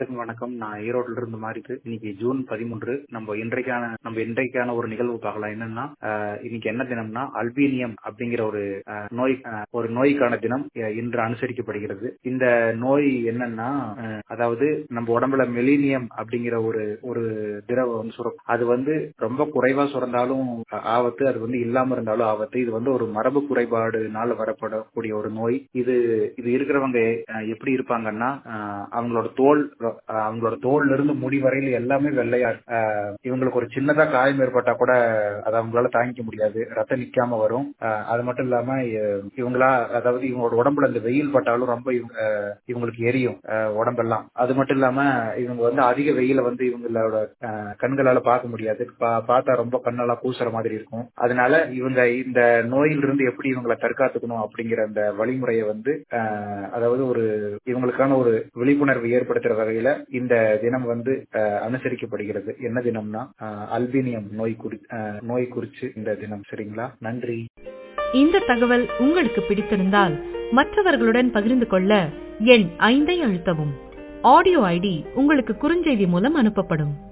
அனைவருக்கும் வணக்கம் நான் ஈரோட்ல இருந்து மாறிட்டு இன்னைக்கு ஜூன் பதிமூன்று நம்ம இன்றைக்கான நம்ம இன்றைக்கான ஒரு நிகழ்வு பார்க்கலாம் என்னன்னா ஆஹ் இன்னைக்கு என்ன தினம்னா அல்பீனியம் அப்படிங்கிற ஒரு ஆஹ் நோய் ஆஹ் ஒரு நோய்க்கான தினம் அஹ் இன்று அனுசரிக்கப்படுகிறது இந்த நோய் என்னன்னா ஆஹ் அதாவது நம்ம உடம்புல மெலினியம் அப்படிங்கிற ஒரு ஒரு திரவம் வந்து சுரக்கும் அது வந்து ரொம்ப குறைவா சுரந்தாலும் ஆ- ஆபத்து அது வந்து இல்லாம இருந்தாலும் ஆபத்து இது வந்து ஒரு மரபு குறைபாடுனால வரப்படக்கூடிய ஒரு நோய் இது இது இருக்கிறவங்க அஹ், எப்படி இருப்பாங்கன்னா அஹ், அவங்களோட தோல் அஹ், அவங்களோட தோல்ல இருந்து முடி வரையில எல்லாமே வெள்ளையா இருக்கும். அஹ், இவங்களுக்கு ஒரு சின்னதா காயம் ஏற்பட்டா கூட அதை அவங்களால தாங்கிக்க முடியாது ரத்தம் நிக்காம வரும் அஹ், அது மட்டும் இல்லாம அஹ், இவங்களா அதாவது இவங்களோட உடம்புல இந்த வெயில் பட்டாலும் ரொம்ப இவங்க அஹ், இவங்களுக்கு எரியும் அஹ், உடம்பெல்லாம் அது மட்டும் இல்லாம இவங்க வந்து அதிக வெயில வந்து இவங்களோட அஹ், கண்களால பார்க்க முடியாது பா- பார்த்தா ரொம்ப கண்ணெல்லாம் கூசுற மாதிரி இருக்கும் அதனால இவங்க இந்த நோயிலிருந்து எப்படி இவங்களை தற்காத்துக்கணும் அப்படிங்கிற அந்த வழிமுறையை வந்து அஹ், அதாவது ஒரு இவங்களுக்கான ஒரு விழிப்புணர்வு ஏற்படுத்துற வகையில இந்த தினம் வந்து அஹ், அனுசரிக்கப்படுகிறது என்ன தினம்னா அஹ், அல்பீனியம் நோய் குறி அஹ், நோய் குறிச்சு இந்த தினம் சரிங்களா நன்றி இந்த தகவல் உங்களுக்கு பிடித்திருந்தால் மற்றவர்களுடன் பகிர்ந்து கொள்ள எண் ஐந்தை அழுத்தவும் ஆடியோ ஐடி உங்களுக்கு குறுஞ்செய்தி மூலம் அனுப்பப்படும்